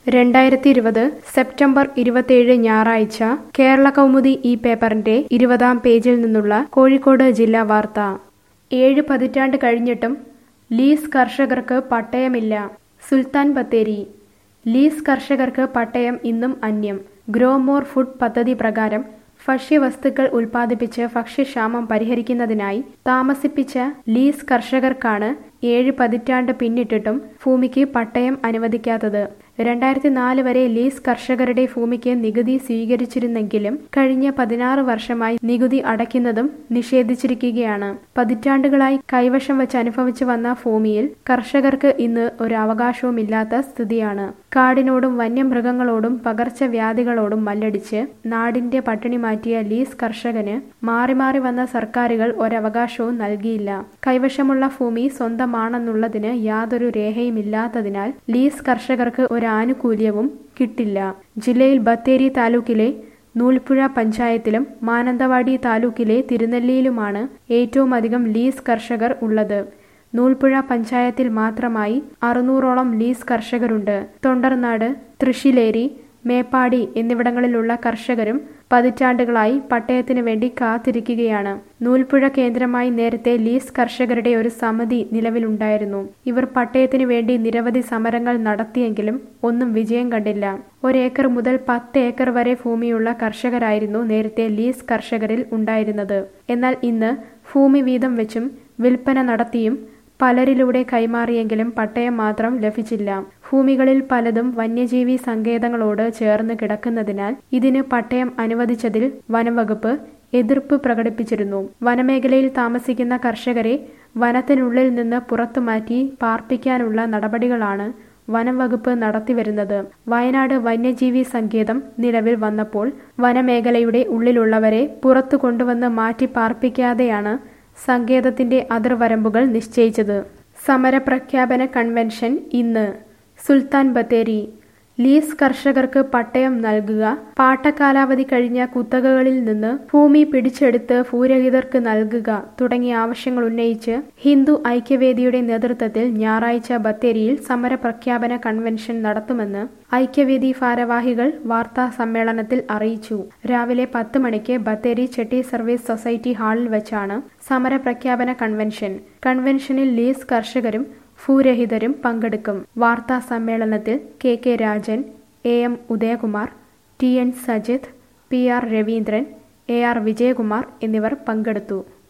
രണ്ടായിരത്തി ഇരുപത് സെപ്റ്റംബർ ഇരുപത്തിയേഴ് ഞായറാഴ്ച കേരള കൗമുദി ഈ പേപ്പറിന്റെ ഇരുപതാം പേജിൽ നിന്നുള്ള കോഴിക്കോട് ജില്ലാ വാർത്ത ഏഴ് പതിറ്റാണ്ട് കഴിഞ്ഞിട്ടും ലീസ് കർഷകർക്ക് പട്ടയമില്ല സുൽത്താൻ ബത്തേരി ലീസ് കർഷകർക്ക് പട്ടയം ഇന്നും അന്യം ഗ്രോ മോർ ഫുഡ് പദ്ധതി പ്രകാരം ഭക്ഷ്യവസ്തുക്കൾ ഉൽപ്പാദിപ്പിച്ച് ഭക്ഷ്യക്ഷാമം പരിഹരിക്കുന്നതിനായി താമസിപ്പിച്ച ലീസ് കർഷകർക്കാണ് ഏഴ് പതിറ്റാണ്ട് പിന്നിട്ടിട്ടും ഭൂമിക്ക് പട്ടയം അനുവദിക്കാത്തത് രണ്ടായിരത്തി നാല് വരെ ലീസ് കർഷകരുടെ ഭൂമിക്ക് നികുതി സ്വീകരിച്ചിരുന്നെങ്കിലും കഴിഞ്ഞ പതിനാറ് വർഷമായി നികുതി അടയ്ക്കുന്നതും നിഷേധിച്ചിരിക്കുകയാണ് പതിറ്റാണ്ടുകളായി കൈവശം വെച്ച് അനുഭവിച്ചു വന്ന ഭൂമിയിൽ കർഷകർക്ക് ഇന്ന് ഒരു അവകാശവുമില്ലാത്ത സ്ഥിതിയാണ് കാടിനോടും വന്യമൃഗങ്ങളോടും പകർച്ചവ്യാധികളോടും മല്ലടിച്ച് നാടിന്റെ പട്ടിണി മാറ്റിയ ലീസ് കർഷകന് മാറി മാറി വന്ന സർക്കാരുകൾ ഒരവകാശവും നൽകിയില്ല കൈവശമുള്ള ഭൂമി സ്വന്തമാണെന്നുള്ളതിന് യാതൊരു രേഖയുമില്ലാത്തതിനാൽ ലീസ് കർഷകർക്ക് ഒരു ആനുകൂല്യവും കിട്ടില്ല ജില്ലയിൽ ബത്തേരി താലൂക്കിലെ നൂൽപ്പുഴ പഞ്ചായത്തിലും മാനന്തവാടി താലൂക്കിലെ തിരുനെല്ലിയിലുമാണ് ഏറ്റവും അധികം ലീസ് കർഷകർ ഉള്ളത് നൂൽപ്പുഴ പഞ്ചായത്തിൽ മാത്രമായി അറുന്നൂറോളം ലീസ് കർഷകരുണ്ട് തൊണ്ടർനാട് തൃശ്ശിലേരി മേപ്പാടി എന്നിവിടങ്ങളിലുള്ള കർഷകരും പതിറ്റാണ്ടുകളായി പട്ടയത്തിന് വേണ്ടി കാത്തിരിക്കുകയാണ് നൂൽപ്പുഴ കേന്ദ്രമായി നേരത്തെ ലീസ് കർഷകരുടെ ഒരു സമിതി നിലവിലുണ്ടായിരുന്നു ഇവർ പട്ടയത്തിന് വേണ്ടി നിരവധി സമരങ്ങൾ നടത്തിയെങ്കിലും ഒന്നും വിജയം കണ്ടില്ല ഒരേക്കർ മുതൽ പത്ത് ഏക്കർ വരെ ഭൂമിയുള്ള കർഷകരായിരുന്നു നേരത്തെ ലീസ് കർഷകരിൽ ഉണ്ടായിരുന്നത് എന്നാൽ ഇന്ന് ഭൂമി വീതം വെച്ചും വിൽപ്പന നടത്തിയും പലരിലൂടെ കൈമാറിയെങ്കിലും പട്ടയം മാത്രം ലഭിച്ചില്ല ഭൂമികളിൽ പലതും വന്യജീവി സങ്കേതങ്ങളോട് ചേർന്ന് കിടക്കുന്നതിനാൽ ഇതിന് പട്ടയം അനുവദിച്ചതിൽ വനംവകുപ്പ് എതിർപ്പ് പ്രകടിപ്പിച്ചിരുന്നു വനമേഖലയിൽ താമസിക്കുന്ന കർഷകരെ വനത്തിനുള്ളിൽ നിന്ന് പുറത്തുമാറ്റി പാർപ്പിക്കാനുള്ള നടപടികളാണ് വനം വകുപ്പ് നടത്തിവരുന്നത് വയനാട് വന്യജീവി സങ്കേതം നിലവിൽ വന്നപ്പോൾ വനമേഖലയുടെ ഉള്ളിലുള്ളവരെ പുറത്തു കൊണ്ടുവന്ന് മാറ്റി പാർപ്പിക്കാതെയാണ് സങ്കേതത്തിന്റെ അതിർവരമ്പുകൾ നിശ്ചയിച്ചത് സമരപ്രഖ്യാപന കൺവെൻഷൻ ഇന്ന് സുൽത്താൻ ബത്തേരി ലീസ് കർഷകർക്ക് പട്ടയം നൽകുക പാട്ടകാലാവധി കഴിഞ്ഞ കുത്തകകളിൽ നിന്ന് ഭൂമി പിടിച്ചെടുത്ത് ഭൂരഹിതർക്ക് നൽകുക തുടങ്ങിയ ആവശ്യങ്ങൾ ഉന്നയിച്ച് ഹിന്ദു ഐക്യവേദിയുടെ നേതൃത്വത്തിൽ ഞായറാഴ്ച ബത്തേരിയിൽ സമരപ്രഖ്യാപന കൺവെൻഷൻ നടത്തുമെന്ന് ഐക്യവേദി ഭാരവാഹികൾ വാർത്താ സമ്മേളനത്തിൽ അറിയിച്ചു രാവിലെ പത്ത് മണിക്ക് ബത്തേരി ചെട്ടി സർവീസ് സൊസൈറ്റി ഹാളിൽ വെച്ചാണ് സമരപ്രഖ്യാപന കൺവെൻഷൻ കൺവെൻഷനിൽ ലീസ് കർഷകരും ഭൂരഹിതരും പങ്കെടുക്കും വാർത്താ സമ്മേളനത്തിൽ K K Rajan A M Udayakumar T N Sajith P R Raveendran A R Vijayakumar എന്നിവർ പങ്കെടുത്തു